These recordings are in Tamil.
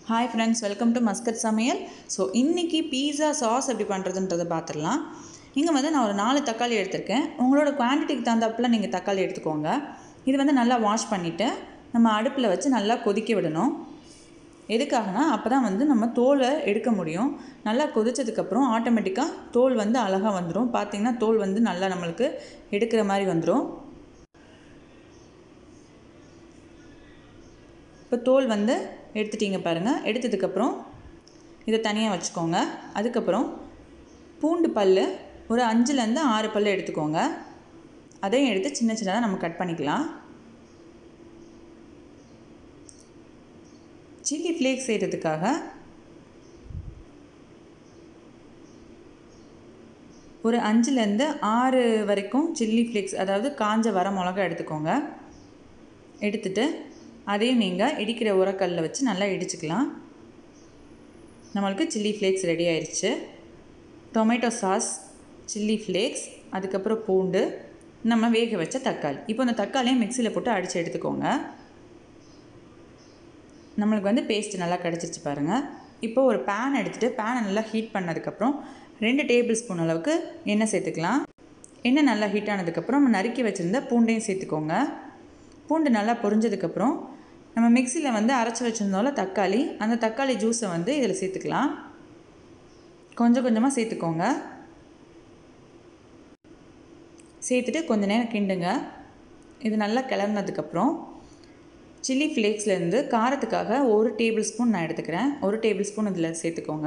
hi friends welcome to Muscat சமையல் ஸோ இன்றைக்கி பீஸா சாஸ் எப்படி பண்ணுறதுன்றதை பார்த்துடலாம் இங்கே வந்து நான் ஒரு நாலு தக்காளி எடுத்திருக்கேன் உங்களோட குவான்டிட்டிக்கு தகுந்தாப்புல நீங்கள் தக்காளி எடுத்துக்கோங்க இது வந்து நல்லா வாஷ் பண்ணிவிட்டு நம்ம அடுப்பில் வச்சு நல்லா கொதிக்க விடணும் எதுக்காகனா அப்போ தான் வந்து நம்ம தோலை எடுக்க முடியும் நல்லா கொதிச்சதுக்கப்புறம் ஆட்டோமேட்டிக்காக தோல் வந்து அழகாக வந்துடும் பார்த்திங்கன்னா தோல் வந்து நல்லா நம்மளுக்கு எடுக்கிற மாதிரி வந்துடும் இப்போ தோல் வந்து எடுத்துட்டீங்க பாருங்கள் எடுத்ததுக்கப்புறம் இதை தனியாக வச்சுக்கோங்க அதுக்கப்புறம் பூண்டு பல் ஒரு அஞ்சுலேருந்து ஆறு பல் எடுத்துக்கோங்க அதையும் எடுத்து சின்ன சின்னதாக நம்ம கட் பண்ணிக்கலாம் சில்லி ஃப்ளேக்ஸ் செய்கிறதுக்காக ஒரு அஞ்சுலேருந்து ஆறு வரைக்கும் சில்லி ஃப்ளேக்ஸ் அதாவது காஞ்ச வர மிளகா எடுத்துக்கோங்க எடுத்துட்டு அதையும் நீங்கள் இடிக்கிற உரக்கல்ல வச்சு நல்லா இடிச்சுக்கலாம் நம்மளுக்கு சில்லி ஃப்ளேக்ஸ் ரெடி ஆயிடுச்சு டொமேட்டோ சாஸ் சில்லி ஃப்ளேக்ஸ் அதுக்கப்புறம் பூண்டு நம்ம வேக வச்ச தக்காளி இப்போ இந்த தக்காளியை மிக்சியில் போட்டு அடித்து எடுத்துக்கோங்க நம்மளுக்கு வந்து பேஸ்ட் நல்லா கிடச்சிருச்சு பாருங்கள் இப்போ ஒரு பேன் எடுத்துகிட்டு பேனை நல்லா ஹீட் பண்ணதுக்கப்புறம் ரெண்டு டேபிள் ஸ்பூன் அளவுக்கு எண்ணெய் சேர்த்துக்கலாம் எண்ணெய் நல்லா ஹீட் ஆனதுக்கப்புறம் நம்ம நறுக்கி வச்சுருந்த பூண்டையும் சேர்த்துக்கோங்க பூண்டு நல்லா பொரிஞ்சதுக்கப்புறம் நம்ம மிக்சியில் வந்து அரைச்சி வச்சுருந்தோம்ல தக்காளி அந்த தக்காளி ஜூஸை வந்து இதில் சேர்த்துக்கலாம் கொஞ்சம் கொஞ்சமாக சேர்த்துக்கோங்க சேர்த்துட்டு கொஞ்ச நேரம் கிண்டுங்க இது நல்லா கிளறினதுக்கப்புறம் சில்லி ஃப்ளேக்ஸ்லேருந்து காரத்துக்காக ஒரு டேபிள் ஸ்பூன் நான் எடுத்துக்கிறேன் ஒரு டேபிள் ஸ்பூன் இதில் சேர்த்துக்கோங்க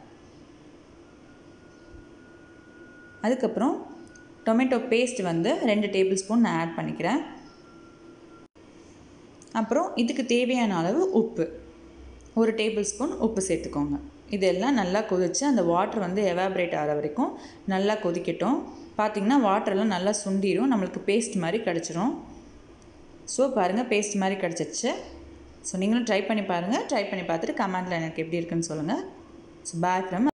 அதுக்கப்புறம் டொமேட்டோ பேஸ்ட் வந்து ரெண்டு டேபிள் ஸ்பூன் நான் ஆட் பண்ணிக்கிறேன் அப்புறம் இதுக்கு தேவையான அளவு உப்பு ஒரு டேபிள் ஸ்பூன் உப்பு சேர்த்துக்கோங்க இதெல்லாம் நல்லா கொதித்து அந்த வாட்டர் வந்து எவாப்ரேட் ஆகிற வரைக்கும் நல்லா கொதிக்கட்டும் பார்த்திங்கன்னா வாட்டரெல்லாம் நல்லா சுண்டிடும் நம்மளுக்கு பேஸ்ட் மாதிரி கிடச்சிரும் ஸோ பாருங்கள் பேஸ்ட் மாதிரி கிடச்சிருச்சு ஸோ நீங்களும் ட்ரை பண்ணி பாருங்கள் ட்ரை பண்ணி பார்த்துட்டு கமெண்டில் எனக்கு எப்படி இருக்குன்னு சொல்லுங்கள் ஸோ பாய் ஃப்ரம்